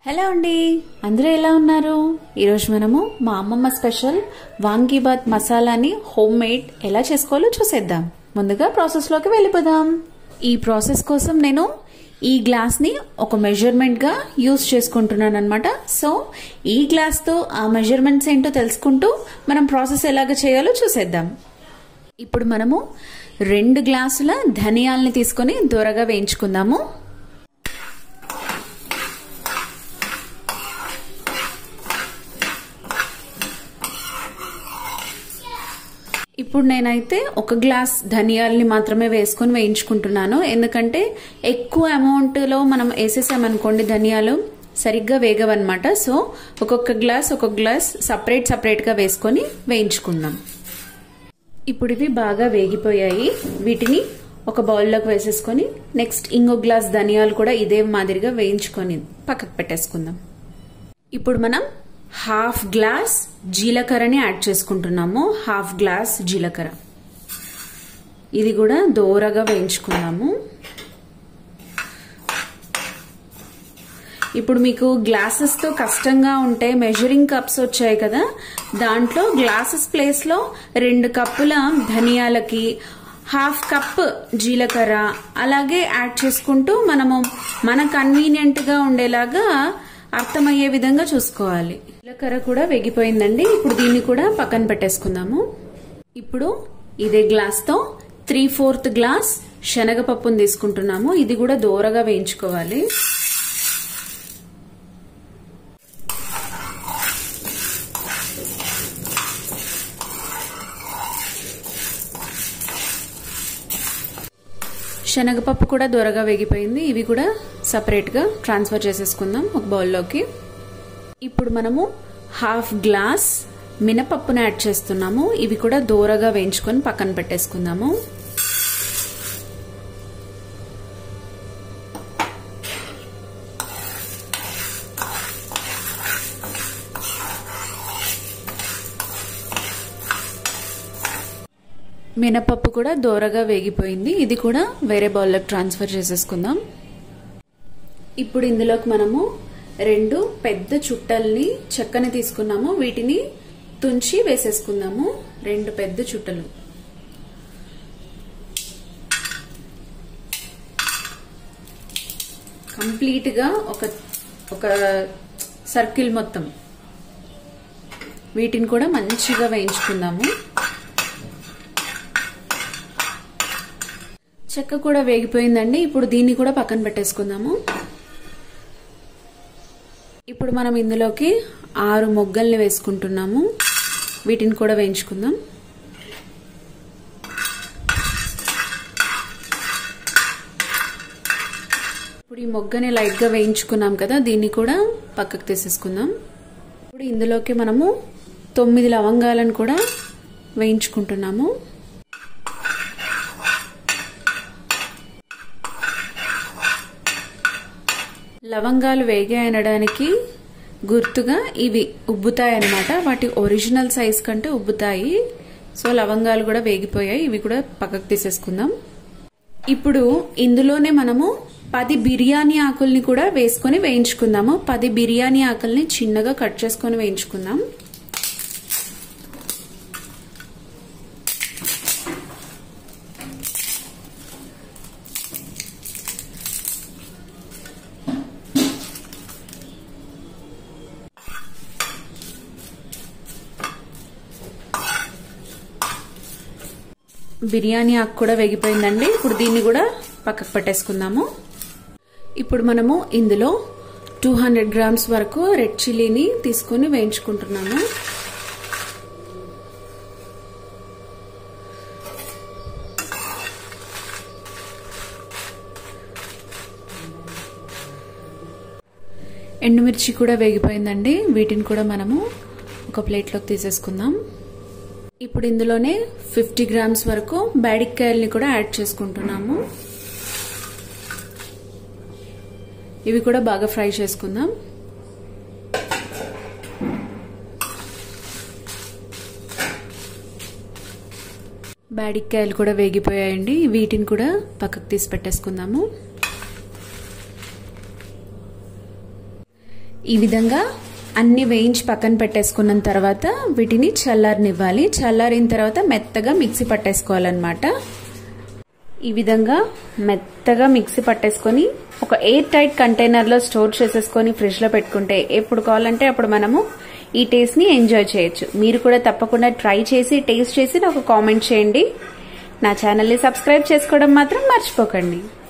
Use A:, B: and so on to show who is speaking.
A: hello అండి అందరూ ఎలా ఉన్నారు ఈరోజు మనము మా అమ్మమ్మ స్పెషల్ వాంగీబాత్ మసాలాని హోమ్ మేడ్ ఎలా చేసుకోవాలో చూసేద్దాం ముందుగా ప్రాసెస్లోకి వెళ్ళిపోదాం ఈ ప్రాసెస్ కోసం నేను ఈ గ్లాస్ని ఒక మెజర్మెంట్గా యూస్ చేసుకుంటున్నాను అనమాట సో ఈ గ్లాస్తో ఆ మెజర్మెంట్స్ ఏంటో తెలుసుకుంటూ మనం ప్రాసెస్ ఎలాగ చేయాలో చూసేద్దాం ఇప్పుడు మనము రెండు గ్లాసుల ధనియాల్ని తీసుకొని దూరగా వేయించుకుందాము ఇప్పుడు నేనైతే ఒక గ్లాస్ ధనియాల్ని మాత్రమే వేసుకొని వేయించుకుంటున్నాను ఎందుకంటే ఎక్కువ అమౌంట్లో మనం వేసేసామనుకోండి ధనియాలు సరిగ్గా వేగవన్నమాట సో ఒక్కొక్క గ్లాస్ ఒక్కొక్క గ్లాస్ సపరేట్ సపరేట్గా వేసుకొని వేయించుకుందాం ఇప్పుడు ఇవి బాగా వేగిపోయాయి వీటిని ఒక బౌల్లోకి వేసేసుకొని నెక్స్ట్ ఇంకో గ్లాస్ ధనియాలు కూడా ఇదే మాదిరిగా వేయించుకొని పక్కకు పెట్టేసుకుందాం ఇప్పుడు మనం హాఫ్ గ్లాస్ జీలకర్రని యాడ్ చేసుకుంటున్నాము హాఫ్ గ్లాస్ జీలకర్ర ఇది కూడా దోరగా వేయించుకున్నాము ఇప్పుడు మీకు గ్లాసెస్తో కష్టంగా ఉంటే మెజరింగ్ కప్స్ వచ్చాయి కదా దాంట్లో గ్లాసెస్ ప్లేస్లో రెండు కప్పుల ధనియాలకి హాఫ్ కప్ జీలకర్ర అలాగే యాడ్ చేసుకుంటూ మనము మన కన్వీనియంట్గా ఉండేలాగా అర్థమయ్యే విధంగా చూసుకోవాలి జీలకర్ర కూడా వేగిపోయిందండి ఇప్పుడు దీన్ని కూడా పక్కన పెట్టేసుకుందాము ఇప్పుడు ఇదే గ్లాస్తో త్రీ ఫోర్త్ గ్లాస్ శనగపప్పును తీసుకుంటున్నాము ఇది కూడా దూరగా వేయించుకోవాలి శనగపప్పు కూడా దూరగా వేగిపోయింది ఇవి కూడా సపరేట్గా ట్రాన్స్ఫర్ చేసేసుకుందాం ఒక బౌల్లోకి ఇప్పుడు మనము హాఫ్ గ్లాస్ మినపప్పును యాడ్ చేస్తున్నాము ఇవి కూడా దూరగా వేయించుకొని పక్కన పెట్టేసుకుందాము మినపప్పు కూడా దోరగా వేగిపోయింది ఇది కూడా వేరే బౌల్లోకి ట్రాన్స్ఫర్ చేసేసుకుందాం ఇప్పుడు ఇందులోకి మనము రెండు పెద్ద చుట్టల్ని చెక్కని తీసుకున్నాము వీటిని తుంచి వేసేసుకుందాము రెండు పెద్ద చుట్టలు కంప్లీట్ గా ఒక ఒక సర్కిల్ మొత్తం వీటిని కూడా మంచిగా వేయించుకుందాము చెక్క కూడా వేగిపోయిందండి ఇప్పుడు దీన్ని కూడా పక్కన పెట్టేసుకుందాము ఇప్పుడు మనం ఇందులోకి ఆరు మొగ్గల్ని వేసుకుంటున్నాము వీటిని కూడా వేయించుకుందాం ఇప్పుడు ఈ మొగ్గని లైట్గా వేయించుకున్నాం కదా దీన్ని కూడా పక్కకు తీసేసుకుందాం ఇప్పుడు ఇందులోకి మనము తొమ్మిది లవంగాలను కూడా వేయించుకుంటున్నాము లవంగాలు వేగాయి అనడానికి గుర్తుగా ఇవి ఉబ్బుతాయి అనమాట వాటి ఒరిజినల్ సైజ్ కంటే ఉబ్బుతాయి సో లవంగాలు కూడా వేగిపోయాయి ఇవి కూడా పక్కకు తీసేసుకుందాం ఇప్పుడు ఇందులోనే మనము పది బిర్యానీ ఆకుల్ని కూడా వేసుకొని వేయించుకుందాము పది బిర్యానీ ఆకుల్ని చిన్నగా కట్ చేసుకొని వేయించుకుందాం బిర్యానీ ఆకు కూడా వేగిపోయిందండి ఇప్పుడు దీన్ని కూడా పక్కకు పెట్టేసుకుందాము ఇప్పుడు మనము ఇందులో టూ హండ్రెడ్ గ్రామ్స్ వరకు రెడ్ చిల్లీని తీసుకొని వేయించుకుంటున్నాము ఎండుమిర్చి కూడా వేగిపోయిందండి వీటిని కూడా మనము ఒక ప్లేట్లోకి తీసేసుకుందాం ఇప్పుడు ఇందులోనే ఫిఫ్టీ గ్రామ్స్ వరకు బ్యాడిక్కాయల్ని కూడా యాడ్ చేసుకుంటున్నాము ఇవి కూడా బాగా ఫ్రై చేసుకుందాం బ్యాడిక్కాయలు కూడా వేగిపోయాయండి వీటిని కూడా పక్కకు తీసి పెట్టేసుకుందాము ఈ విధంగా అన్ని వేయించి పక్కన పెట్టేసుకున్న తర్వాత వీటిని చల్లారనివ్వాలి చల్లారిన తర్వాత మెత్తగా మిక్సీ పట్టేసుకోవాలన్నమాట ఈ విధంగా మెత్తగా మిక్సీ పట్టేసుకొని ఒక ఎయిర్ టైట్ కంటైనర్లో స్టోర్ చేసేసుకొని ఫ్రిడ్జ్లో పెట్టుకుంటే ఎప్పుడు కావాలంటే అప్పుడు మనము ఈ టేస్ట్ని ఎంజాయ్ చేయొచ్చు మీరు కూడా తప్పకుండా ట్రై చేసి టేస్ట్ చేసి నాకు కామెంట్ చేయండి నా ఛానల్ని సబ్స్క్రైబ్ చేసుకోవడం మాత్రం మర్చిపోకండి